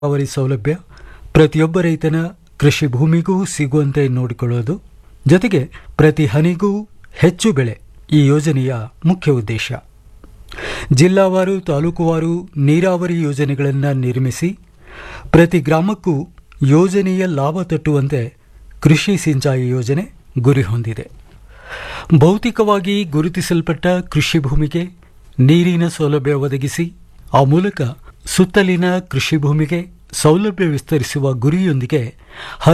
ನೀರಾವರಿ ಸೌಲಭ್ಯ ಪ್ರತಿಯೊಬ್ಬ ರೈತನ ಕೃಷಿ ಭೂಮಿಗೂ ಸಿಗುವಂತೆ ನೋಡಿಕೊಳ್ಳುವುದು ಜೊತೆಗೆ ಪ್ರತಿ ಹನಿಗೂ ಹೆಚ್ಚು ಬೆಳೆ ಈ ಯೋಜನೆಯ ಮುಖ್ಯ ಉದ್ದೇಶ ಜಿಲ್ಲಾವಾರು ತಾಲೂಕುವಾರು ನೀರಾವರಿ ಯೋಜನೆಗಳನ್ನು ನಿರ್ಮಿಸಿ ಪ್ರತಿ ಗ್ರಾಮಕ್ಕೂ ಯೋಜನೆಯ ಲಾಭ ತಟ್ಟುವಂತೆ ಕೃಷಿ ಸಿಂಚಾಯಿ ಯೋಜನೆ ಗುರಿ ಹೊಂದಿದೆ ಭೌತಿಕವಾಗಿ ಗುರುತಿಸಲ್ಪಟ್ಟ ಕೃಷಿ ಭೂಮಿಗೆ ನೀರಿನ ಸೌಲಭ್ಯ ಒದಗಿಸಿ ಆ ಮೂಲಕ ಸುತ್ತಲಿನ ಕೃಷಿ ಭೂಮಿಗೆ ಸೌಲಭ್ಯ ವಿಸ್ತರಿಸುವ ಗುರಿಯೊಂದಿಗೆ